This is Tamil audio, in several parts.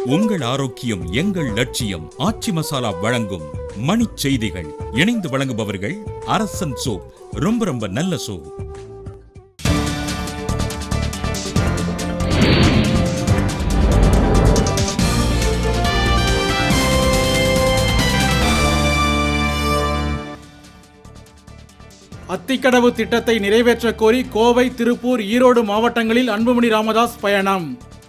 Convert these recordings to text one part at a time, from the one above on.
உங்கள் ஆரோக்கியம் எங்கள் லட்சியம் ஆச்சி மசாலா வழங்கும் மணிச் செய்திகள் இணைந்து வழங்குபவர்கள் அரசன் சோப் ரொம்ப ரொம்ப நல்ல சோப் அத்திக்கடவு திட்டத்தை நிறைவேற்றக் கோரி கோவை திருப்பூர் ஈரோடு மாவட்டங்களில் அன்புமணி ராமதாஸ் பயணம்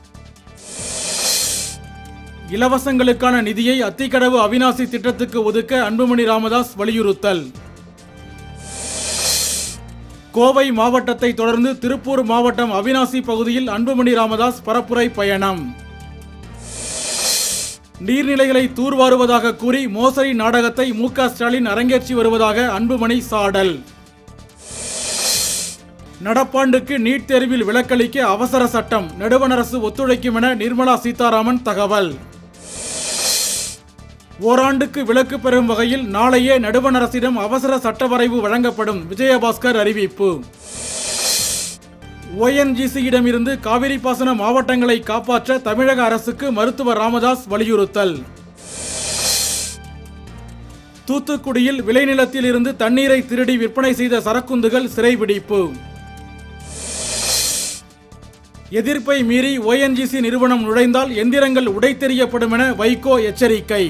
இலவசங்களுக்கான நிதியை அத்திக்கடவு அவிநாசி திட்டத்துக்கு ஒதுக்க அன்புமணி ராமதாஸ் வலியுறுத்தல் கோவை மாவட்டத்தை தொடர்ந்து திருப்பூர் மாவட்டம் அவிநாசி பகுதியில் அன்புமணி ராமதாஸ் பரப்புரை பயணம் நீர்நிலைகளை தூர்வாருவதாக கூறி மோசடி நாடகத்தை மு க ஸ்டாலின் அரங்கேற்றி வருவதாக அன்புமணி சாடல் நடப்பாண்டுக்கு நீட் தேர்வில் விலக்களிக்க அவசர சட்டம் நடுவண் அரசு ஒத்துழைக்கும் என நிர்மலா சீதாராமன் தகவல் ஓராண்டுக்கு விலக்கு பெறும் வகையில் நாளையே நடுவண் அரசிடம் அவசர சட்ட வரைவு வழங்கப்படும் விஜயபாஸ்கர் அறிவிப்பு ஓஎன்ஜிசியிடமிருந்து காவிரி பாசன மாவட்டங்களை காப்பாற்ற தமிழக அரசுக்கு மருத்துவர் ராமதாஸ் வலியுறுத்தல் தூத்துக்குடியில் விளைநிலத்தில் இருந்து தண்ணீரை திருடி விற்பனை செய்த சரக்குந்துகள் சிறைபிடிப்பு எதிர்ப்பை மீறி ஓஎன்ஜிசி நிறுவனம் நுழைந்தால் எந்திரங்கள் உடைத்தெறியப்படும் என வைகோ எச்சரிக்கை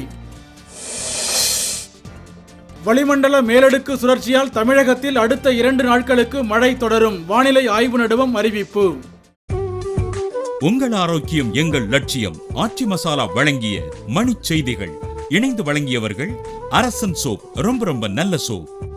வளிமண்டல மேலடுக்கு சுழற்சியால் தமிழகத்தில் அடுத்த இரண்டு நாட்களுக்கு மழை தொடரும் வானிலை ஆய்வு நடுவம் அறிவிப்பு உங்கள் ஆரோக்கியம் எங்கள் லட்சியம் ஆச்சி மசாலா வழங்கிய மணிச் செய்திகள் இணைந்து வழங்கியவர்கள் அரசன் சோப் ரொம்ப ரொம்ப நல்ல சோப்